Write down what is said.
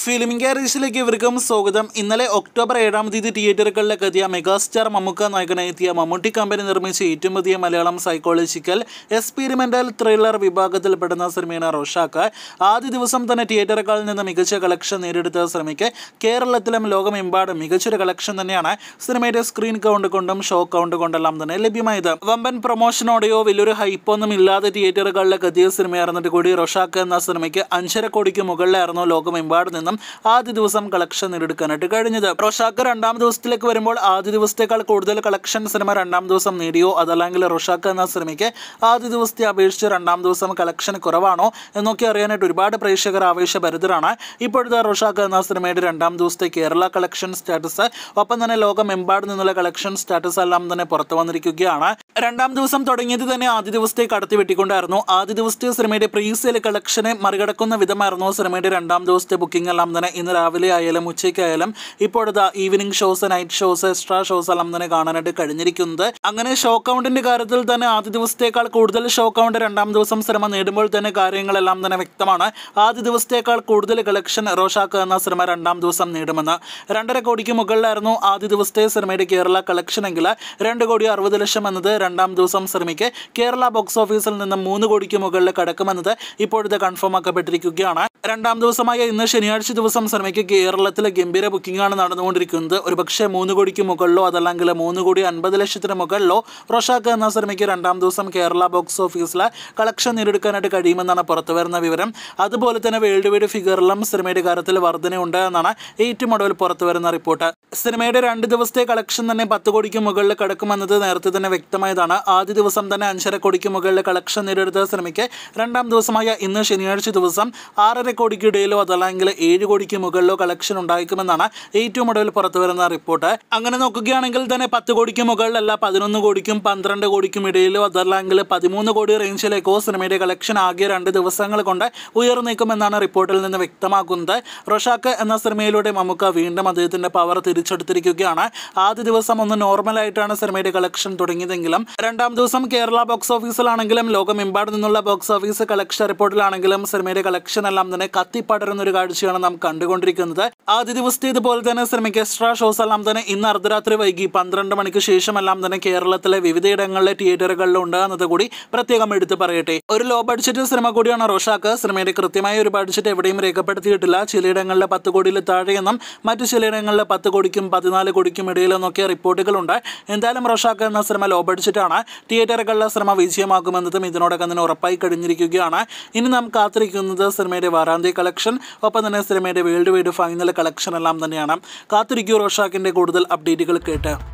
film ഗാരേജിലേക്ക് ഇവർക്കും സ്വാഗതം ഇന്നലെ ഒക്ടോബർ ഏഴാം തീയതി തിയേറ്ററുകളിലേക്ക് എത്തിയ മെഗാസ്റ്റാർ മമ്മൂക്ക നായകനെത്തിയ മമ്മൂട്ടി കമ്പനി നിർമ്മിച്ച ഏറ്റവും പുതിയ മലയാളം സൈക്കോളജിക്കൽ എക്സ്പീരിമെന്റൽ ത്രില്ലർ വിഭാഗത്തിൽപ്പെടുന്ന സിനിമയാണ് റോഷാക്ക് ആദ്യ ദിവസം തന്നെ തിയേറ്ററുകളിൽ നിന്ന് മികച്ച കളക്ഷൻ നേടിയെടുത്ത സിനിമയ്ക്ക് കേരളത്തിലും ലോകമെമ്പാടും മികച്ചൊരു കളക്ഷൻ തന്നെയാണ് സിനിമയുടെ സ്ക്രീൻ കൗണ്ട് കൊണ്ടും ഷോ കൗണ്ട് കൊണ്ടെല്ലാം തന്നെ ലഭ്യമായത് വമ്പൻ പ്രൊമോഷനോടെയോ വലിയൊരു ഹൈപ്പൊന്നും ഇല്ലാതെ തിയേറ്ററുകളിലേക്ക് എത്തിയ സിനിമയായിരുന്നിട്ട് കൂടി റോഷാക്ക് എന്ന സിനിമയ്ക്ക് അഞ്ചര കോടിക്ക് മുകളിലായിരുന്നു ലോകമെമ്പാടും നിന്നും ആദ്യ ദിവസം കളക്ഷൻ നേടിയെടുക്കാനായിട്ട് കഴിഞ്ഞത് റോഷാക്ക് രണ്ടാം ദിവസത്തിലേക്ക് വരുമ്പോൾ ആദ്യ ദിവസത്തേക്കാൾ കൂടുതൽ കളക്ഷൻ സിനിമ രണ്ടാം ദിവസം നേടിയോ അതല്ലെങ്കിൽ റോഷാക്ക് എന്ന സിനിമയ്ക്ക് ആദ്യ ദിവസത്തെ അപേക്ഷിച്ച് രണ്ടാം ദിവസം കളക്ഷൻ കുറവാണോ എന്നൊക്കെ അറിയാനായിട്ട് ഒരുപാട് പ്രേക്ഷകർ ആവേശഭരിതരാണ് ഇപ്പോഴത്തെ റോഷാക്ക് എന്ന സിനിമയുടെ രണ്ടാം ദിവസത്തെ കേരള കളക്ഷൻ സ്റ്റാറ്റസ് ഒപ്പം തന്നെ ലോകമെമ്പാടും നിന്നുള്ള കളക്ഷൻ സ്റ്റാറ്റസ് എല്ലാം തന്നെ പുറത്തു വന്നിരിക്കുകയാണ് രണ്ടാം ദിവസം തുടങ്ങിയത് തന്നെ ആദ്യ ദിവസത്തെ കടത്തി വെട്ടിക്കൊണ്ടായിരുന്നു ആദ്യ ദിവസത്തെ സിനിമയുടെ പ്രീ സെയിൽ കളക്ഷനെ മറികടക്കുന്ന വിധമായിരുന്നു സിനിമയുടെ രണ്ടാം ദിവസത്തെ ബുക്കിംഗ് എല്ലാം തന്നെ ഇന്ന് രാവിലെ ആയാലും ഉച്ചയ്ക്കായാലും ഇപ്പോഴത്തെ evening shows night shows extra shows എല്ലാം തന്നെ കാണാനായിട്ട് കഴിഞ്ഞിരിക്കുന്നത് അങ്ങനെ ഷോ കൗണ്ടിന്റെ കാര്യത്തിൽ തന്നെ ആദ്യ ദിവസത്തേക്കാൾ കൂടുതൽ ഷോ കൗണ്ട് രണ്ടാം ദിവസം സിനിമ നേടുമ്പോൾ തന്നെ കാര്യങ്ങളെല്ലാം തന്നെ വ്യക്തമാണ് ആദ്യ ദിവസത്തേക്കാൾ കൂടുതൽ കളക്ഷൻ റോഷാക്ക് എന്ന സിനിമ രണ്ടാം ദിവസം നേടുമെന്ന് രണ്ടര കോടിക്ക് മുകളിലായിരുന്നു ആദ്യ ദിവസത്തെ സിനിമയുടെ കേരള കളക്ഷൻ എങ്കിൽ രണ്ട് കോടി അറുപത് ലക്ഷം എന്നത് രണ്ടാം ദിവസം സിനിമയ്ക്ക് കേരള ബോക്സ് ഓഫീസിൽ നിന്ന് മൂന്ന് കോടിക്ക് മുകളിൽ കടക്കുമെന്നത് ഇപ്പോഴത്തെ കൺഫേം ആക്കപ്പെട്ടിരിക്കുകയാണ് രണ്ടാം ദിവസമായ ഇന്ന് ശനിയാഴ്ച ദിവസം സിനിമയ്ക്ക് കേരളത്തിലെ ഗംഭീര ബുക്കിംഗ് ആണ് നടന്നുകൊണ്ടിരിക്കുന്നത് ഒരുപക്ഷെ മൂന്ന് കോടിക്ക് മുകളിലോ അതല്ലെങ്കിൽ മൂന്ന് കോടി അൻപത് ലക്ഷത്തിന് മുകളിലോ റോഷാക്ക് എന്ന സിനിമയ്ക്ക് രണ്ടാം ദിവസം കേരള ബോക്സ് ഓഫീസിലെ കളക്ഷൻ നേടിയെടുക്കാനായിട്ട് കഴിയുമെന്നാണ് പുറത്തു വരുന്ന വിവരം അതുപോലെ തന്നെ വേൾഡ് വൈഡ് ഫിഗറിലും സിനിമയുടെ കാര്യത്തിൽ വർധനയുണ്ട് എന്നാണ് ഏറ്റവും ഒടുവിൽ പുറത്തു വരുന്ന റിപ്പോർട്ട് സിനിമയുടെ രണ്ട് ദിവസത്തെ കളക്ഷൻ തന്നെ പത്ത് കോടിക്ക് മുകളിൽ കിടക്കുമെന്നത് നേരത്തെ തന്നെ വ്യക്തമായതാണ് ആദ്യ ദിവസം തന്നെ അഞ്ചര കോടിക്ക് മുകളിൽ കളക്ഷൻ നേടിയെടുത്ത സിനിമയ്ക്ക് രണ്ടാം ദിവസമായ ഇന്ന് ശനിയാഴ്ച ദിവസം ആറര കോടിക്ക് ഇടയിലോ അതല്ലെങ്കിൽ ഏഴ് കോടിക്ക് മുകളിലോ കളക്ഷൻ ഉണ്ടായിരിക്കുമെന്നാണ് ഏറ്റവും ഒടുവിൽ പുറത്തു വരുന്ന റിപ്പോർട്ട് അങ്ങനെ നോക്കുകയാണെങ്കിൽ തന്നെ പത്ത് കോടിക്ക് മുകളിലല്ല പതിനൊന്ന് കോടിക്കും പന്ത്രണ്ട് കോടിക്കും ഇടയിലോ അതല്ലെങ്കിൽ പതിമൂന്ന് കോടി റേഞ്ചിലേക്കോ സിനിമയുടെ കളക്ഷൻ ആകെ രണ്ട് ദിവസങ്ങൾ കൊണ്ട് ഉയർന്നേക്കുമെന്നാണ് റിപ്പോർട്ടിൽ നിന്ന് വ്യക്തമാക്കുന്നത് റൊഷാക്ക് എന്ന സിനിമയിലൂടെ മമ്മൂക്ക വീണ്ടും അദ്ദേഹത്തിന്റെ പവർ തിരിച്ചെടുത്തിരിക്കുകയാണ് ആദ്യ ദിവസം ഒന്ന് നോർമലായിട്ടാണ് സിനിമയുടെ കളക്ഷൻ തുടങ്ങിയതെങ്കിലും രണ്ടാം ദിവസം കേരള ബോക്സ് ഓഫീസിലാണെങ്കിലും ലോകമെമ്പാടും നിന്നുള്ള ബോക്സ് ഓഫീസ് കളക്ഷൻ റിപ്പോർട്ടിലാണെങ്കിലും സിനിമയുടെ കളക്ഷൻ എല്ലാം തന്നെ കത്തിപ്പടരുന്ന ഒരു കാഴ്ചയാണ് നാം കണ്ടുകൊണ്ടിരിക്കുന്നത് ആദ്യ ദിവസത്തെ ഇതുപോലെ തന്നെ സിനിമയ്ക്ക് എക്സ്ട്രാ ഷോസ് എല്ലാം തന്നെ ഇന്ന് അർദ്ധരാത്രി വൈകി പന്ത്രണ്ട് മണിക്ക് ശേഷം എല്ലാം തന്നെ കേരളത്തിലെ വിവിധയിടങ്ങളിലെ തിയേറ്ററുകളിൽ ഉണ്ട് എന്നത് കൂടി പ്രത്യേകം എടുത്തു പറയട്ടെ ഒരു ലോ ബഡ്ജറ്റ് സിനിമ കൂടിയാണ് റോഷാക്ക് സിനിമയുടെ കൃത്യമായ ഒരു ബഡ്ജറ്റ് എവിടെയും രേഖപ്പെടുത്തിയിട്ടില്ല ചിലയിടങ്ങളിൽ പത്ത് കോടിയിൽ താഴെയെന്നും മറ്റു ചിലയിടങ്ങളിൽ പത്ത് കോടിക്കും പതിനാല് കോടിക്കും ഇടയിലെന്നൊക്കെ റിപ്പോർട്ടുകളുണ്ട് എന്തായാലും റോഷാക്ക് എന്ന സിനിമ ലോ ബഡ്ജറ്റാണ് തിയേറ്ററുകളിലെ സിനിമ വിജയമാകുമെന്നതും ഇതിനോടൊപ്പം തന്നെ ഉറപ്പായി കഴിഞ്ഞിരിക്കുകയാണ് ഇനി നാം കാത്തിരിക്കുന്നത് സിനിമയുടെ വാരാന്ത്യ കളക്ഷൻ ഒപ്പം തന്നെ സിനിമയുടെ വേൾഡ് വൈഡ് ഫൈനൽ കളക്ഷൻ എല്ലാം തന്നെയാണ് കാത്തിരിക്കൂ റോഷാക്കിൻ്റെ കൂടുതൽ അപ്ഡേറ്റുകൾ കേട്ട്